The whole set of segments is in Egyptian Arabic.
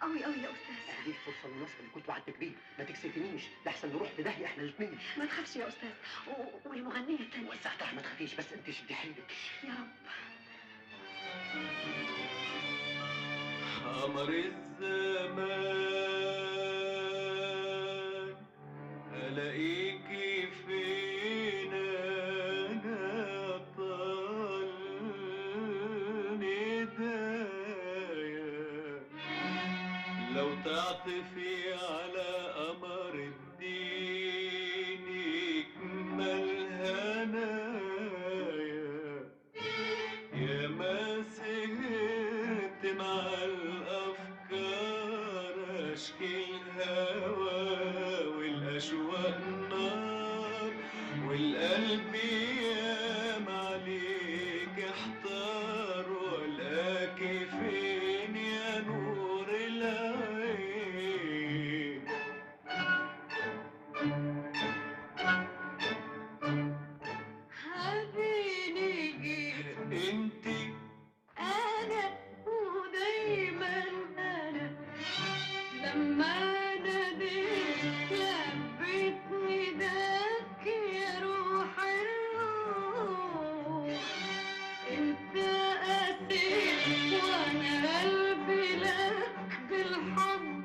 قوي قوي يا استاذ دي الفرصه المناسبه اللي كنت وعدتك بيها ما تكسفنيش لحسن نروح في داهيه احنا الاثنين ما تخافش يا استاذ و- والمغنيه التانيه وسعتها ما تخافيش بس انت شدي حيلك يا رب قمر الزمان ألاقيكي فين أنا طال ندايا لو تعطفي على قمر الدين يكمل هنايا يا ما سهرت مع الأفكار أشكي الهوى والأشواق نار والقلب يام عليك احتار ولاكي فين يا نور العين هديني جيت انتي انا ودايما انا لما ناديت لبيتني داك يا روح الروح انت قاسيت وانا قلبي لك بالحب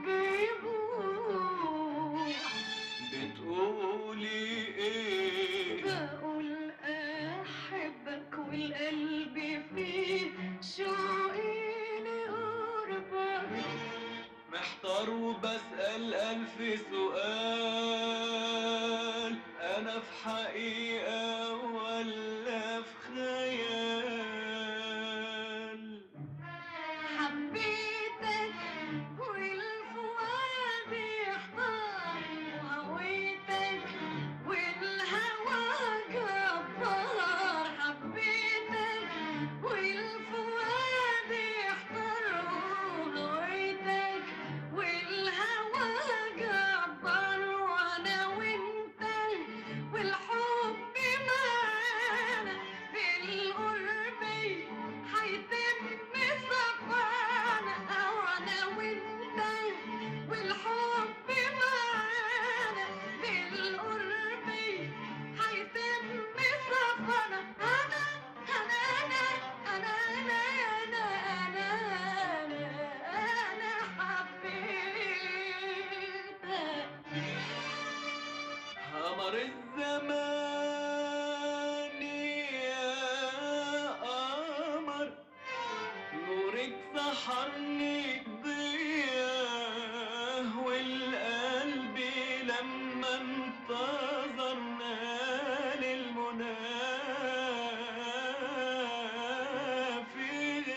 يبوح بتقولي ايه بقول احبك والقلب فيه شوقي لقربك محتار وبسأل ألف سؤال أنا في حقيقة ولا في خيال حبيتك والفؤاد يحتار وهويتك والهوى جبار حبيتك والفؤاد يحتار وهويتك والهوى جبار وانا وانت والحب معانا بالقرب هيتم صفانا وانا وانت والحب معانا بالقرب هيتم صفانا انا انا انا انا انا انا انا انا حبيتك قمر الزمان يا قمر نورك سحرني ضياه والقلب لما انتظرنا للمنى في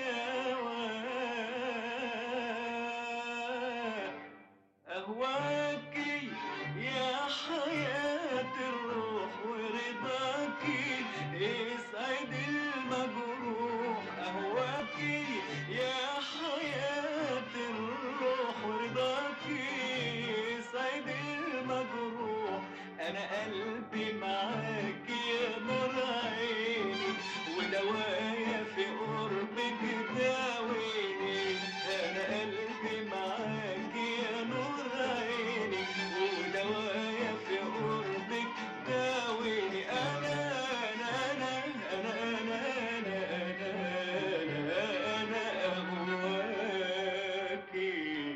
هواه أهواكي يا حياة الروح ورضاكي اسعد المجروح أهواكي يا حياة الروح ورضاكي اسعد المجروح أنا قلبي معاكي يا نور عيني ودوايا في قربك داويني أنا قلبي معاكي يا نور عيني ودوايا في قربك داويني أنا أنا أنا أنا أنا أنا أنا أنا أنا أهواكي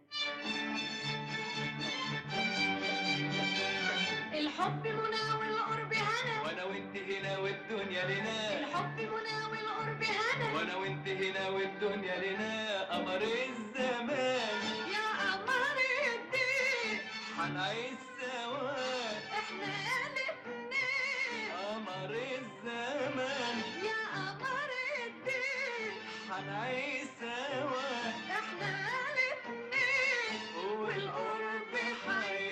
الحب منى والقرب هنا وانا وانت هنا والدنيا لنا الحب منى والقرب هنا وانا وانت هنا والدنيا لنا قمر الزمان يا قمر الدين حنعيش سوا احنا الاتنين قمر الزمان يا قمر الدين حنعيش سوا احنا الاتنين والقرب حي